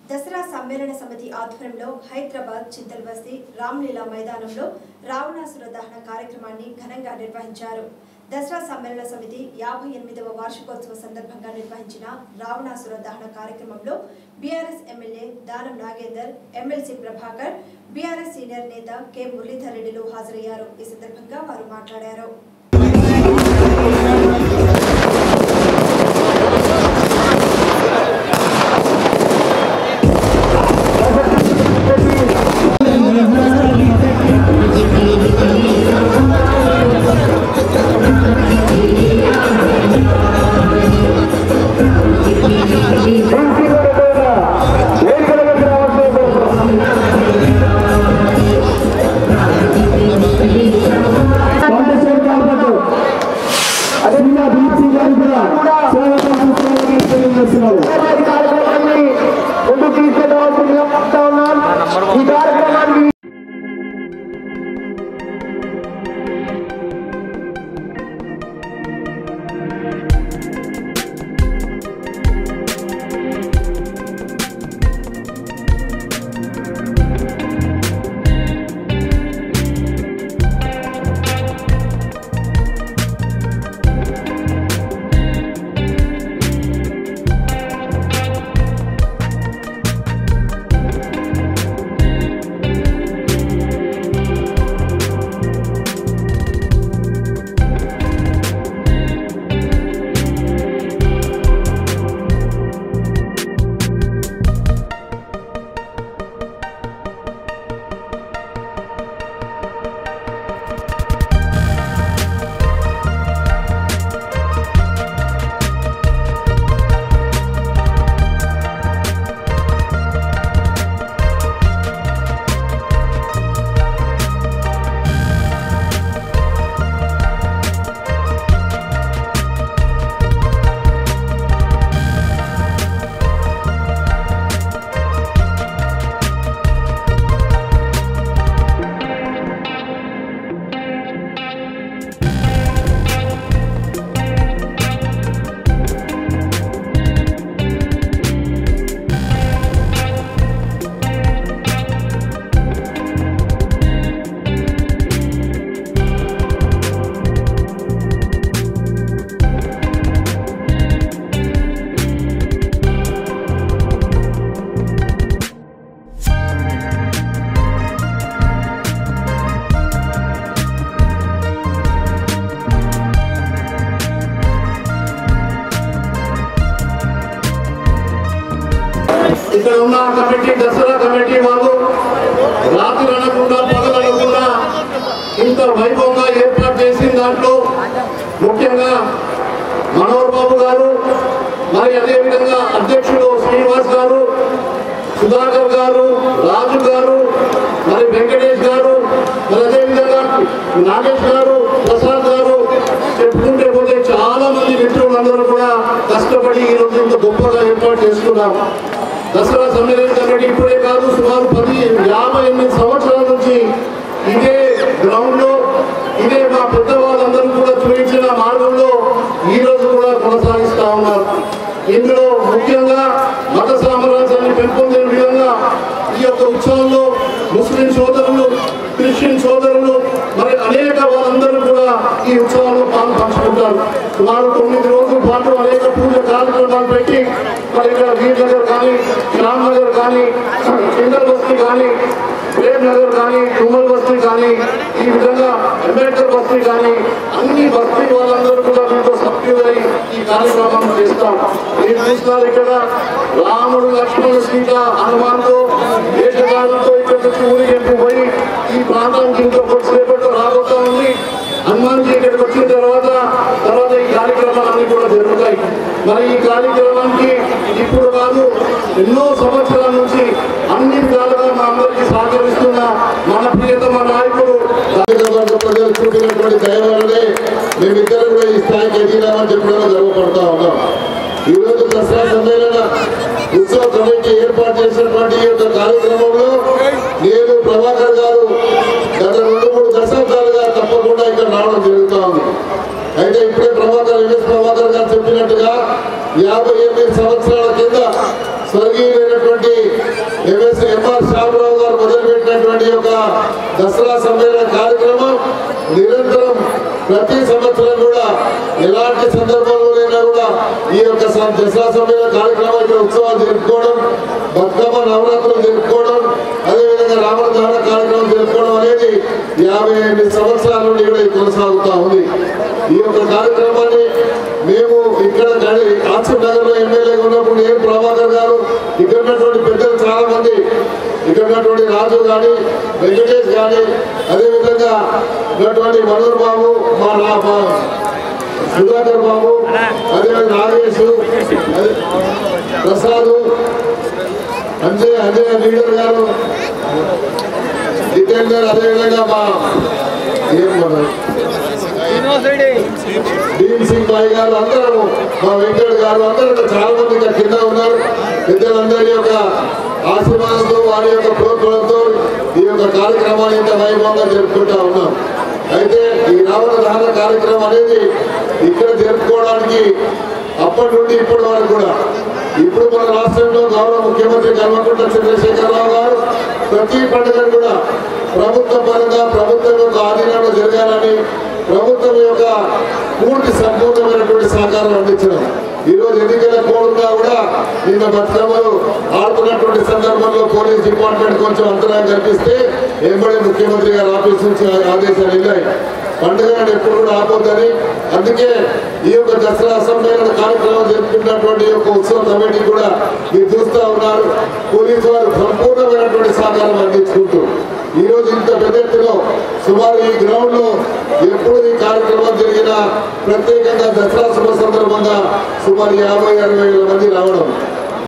దసరా సమ్మేళన సమితి ఆధ్వర్యంలో హైదరాబాద్ చింతల్ బస్తీ రామ్లీలా మైదానంలో రావణాసుర దహన కార్యక్రమాన్ని ఘనంగా నిర్వహించారు దసరా సమ్మేళన సమితి యాభై ఎనిమిదవ వార్షికోత్సవ సందర్భంగా నిర్వహించిన రావణాసుర దహన కార్యక్రమంలో BRS MLA Danam Nagender MLC Prabhakar BRS senior నేత కె మురళీధర్ రెడ్డిలు హాజరయ్యారు ఈ సందర్భంగా వారు మాట్లాడారు ముందుకు తీసుకెళ్ళవలసిందిగా చెప్తా ఉన్నాం ఈ కార్యక్రమాన్ని ఇక్కడ ఉన్న కమిటీ దసరా కమిటీ వాళ్ళు రాత్రి అనకుండా పగలు అనకుండా ఇంత వైభవంగా ఏర్పాటు చేసిన దాంట్లో ముఖ్యంగా మనోహర్ బాబు గారు మరి అదేవిధంగా అధ్యక్షుడు శ్రీనివాస్ గారు సుధాకర్ గారు రాజు గారు మరి వెంకటేష్ గారు మరి అదేవిధంగా నాగేష్ గారు ప్రసాద్ గారు చెప్పుకుంటే పోతే చాలా మంది మిత్రులందరూ కూడా కష్టపడి ఈ రోజు ఇంత గొప్పగా ఏర్పాటు చేసుకున్నారు దసరా సమ్మేళన కమిటీ ఇప్పుడే కాదు సుమారు పది యాభై ఎనిమిది సంవత్సరాల నుంచి ఇదే గ్రౌండ్ లో ఇదే మా పెద్దవాళ్ళందరూ కూడా చూపించిన మార్గంలో ఈ రోజు కూడా కొనసాగిస్తా ఉన్నారు ఇందులో ముఖ్యంగా మత సామ్రాజ్యాన్ని పెంపొందిన విధంగా ఈ యొక్క ఉత్సవంలో ముస్లిం సోదరులు క్రిస్టియన్ సోదరులు మరి అనేక వాళ్ళందరూ కూడా ఈ ఉత్సవాల్లో పాలు పంచుకుంటారు సుమారు తొమ్మిది రోజుల పాటు అనేక పూజ కార్యక్రమాలు పెట్టి మరి ఇక్కడ వీర్ నగర్ కానీ శ్యామ్ నగర్ కానీ కిందర్ బస్తీ కానీ ప్రేమ్ నగర్ కానీ తుమ్మల్ బస్తీ కానీ ఈ విధంగా అంబేద్కర్ బస్తీ కానీ అన్ని బస్తీ వాళ్ళందరూ కూడా దీంతో సభ్యులై ఈ కార్యక్రమం చేస్తాం మీరు చూస్తున్నారు ఇక్కడ రాముడు లక్ష్మణుడు సీత హనుమాన్తో దేశగారులతో ఇక్కడ నుంచి ఊరికెంపు పోయి ఈ ప్రాంతానికి ఇంకో కొద్దిసేపట్లో రాబోతా ఉంది హనుమాన్జీ ఇక్కడికి వచ్చిన తర్వాత తర్వాత ఈ కార్యక్రమాలన్నీ కూడా జరుగుతాయి మరి ఈ కార్యక్రమానికి ఇప్పుడు కాదు ఎన్నో సంవత్సరాల నుంచి అన్ని విధాలుగా మా అందరికీ సహకరిస్తున్న మన ప్రియతమ నాయకుడు కార్యక్రమాలకు ప్రజలు చూపినటువంటి దయ వల్లనే మేమిద్దరం కూడా ఈ స్థాయికి ఎదిగినామని చెప్పడం గర్వపడతా ఉన్నాం ఈ రోజు దసరా సమ్మేళన ఉత్సవ కమిటీ ఏర్పాటు చేసినటువంటి ఈ యొక్క కార్యక్రమంలో నేను ప్రభాకర్ గారు గత రెండు మూడు దశాబ్దాలుగా తప్పకుండా ఇక్కడ రావడం జరుగుతా ఉంది అయితే ఇప్పుడే ప్రభాకర్ ఎంఎస్ ప్రభాకర్ గారు చెప్పినట్టుగా యాభై ఎనిమిది సంవత్సరాల కింద స్వర్గీయులైనటువంటి అయినటువంటి ఎంఎస్ ఎంఆర్ శ్యామరావు గారు మొదలుపెట్టినటువంటి యొక్క దసరా సమ్మేళన కార్యక్రమం నిరంతరం ప్రతి సంవత్సరం కూడా ఎలాంటి సందర్భంలోనైనా కూడా ఈ యొక్క స- దసరా సమ్మేళన కార్యక్రమానికి ఉత్సవాలు జరుపుకోవడం బతుకమ్మ నవరాత్రులు జరుపుకోవడం అదేవిధంగా రావణ దహన కార్యక్రమం జరుపుకోవడం అనేది యాభై ఎనిమిది సంవత్సరాల నుండి కూడా ఇది కొనసాగుతా ఉంది ఈ యొక్క కార్యక్రమాన్ని మేము ఇక్కడ ఆసిఫ్ నగర్ లో ఎమ్మెల్యేగా ఉన్నప్పుడు నేను ప్రభాకర్ గారు ఇక్కడ ఉన్నటువంటి పెద్దలు చాలా మంది ఇక్కడ ఉన్నటువంటి రాజు గాని వెంకటేష్ గాని అదేవిధంగా ఉన్నటువంటి మనోహర్ బాబు మా రా- మా సుధాకర్ బాబు అదేవిధంగా నాగేష్ అదే ప్రసాద్ అంజయ్ అజయ్ లీడర్ గారు జితేందర్ అదేవిధంగా మా ఏం మన భీమ్ సింగ్ భాయ్ గారు అందరూ మా వెంకట్ గారు అందరూ ఇక్కడ చాలా మంది ఇక్కడ కింద ఉన్నారు పెద్దలందరి యొక్క ఆశీర్వాదంతో వారి యొక్క ప్రోత్సాహంతో ఈ యొక్క కార్యక్రమాన్ని ఇంత వైభవంగా జరుపుకుంటా ఉన్నాం అయితే ఈ రావణ దహన కార్యక్రమం అనేది ఇక్కడ జరుపుకోవడానికి అప్పటి నుండి ఇప్పటి వరకు కూడా ఇప్పుడు మన రాష్ట్రంలో గౌరవ ముఖ్యమంత్రి కల్వకుంట్ల చంద్రశేఖరరావు గారు ప్రతి పండుగను కూడా ప్రభుత్వ పరంగా ప్రభుత్వం యొక్క ఆధీనంలో జరగాలని ప్రభుత్వం యొక్క పూర్తి సంపూర్ణమైనటువంటి సహకారం అందించడం ఈ రోజు ఎన్నికల కోడుగా కూడా నిన్న బతుకమ్మలు ఆడుతున్నటువంటి సందర్భంలో పోలీస్ డిపార్ట్మెంట్ కొంచెం అంతరాయం కల్పిస్తే ఎంబడి ముఖ్యమంత్రి గారి ఆఫీస్ నుంచి ఆదేశాలు వెళ్ళాయి పండుగలను ఎప్పుడు కూడా ఆపొద్దని అందుకే ఈ యొక్క దసరా సమ్మేళన కార్యక్రమం జరుపుకున్నటువంటి ఈ యొక్క ఉత్సవ కమిటీ కూడా మీరు చూస్తా ఉన్నారు పోలీసు వారు సంపూర్ణమైనటువంటి సహకారం అందించుకుంటూ ఈ రోజు ఇంత పెద్ద ఎత్తులో సుమారు ఈ గ్రౌండ్ లో ఎప్పుడు ఈ కార్యక్రమం జరిగినా ప్రత్యేకంగా దసరా శుభ సందర్భంగా సుమారు యాభై అరవై వేల మంది రావడం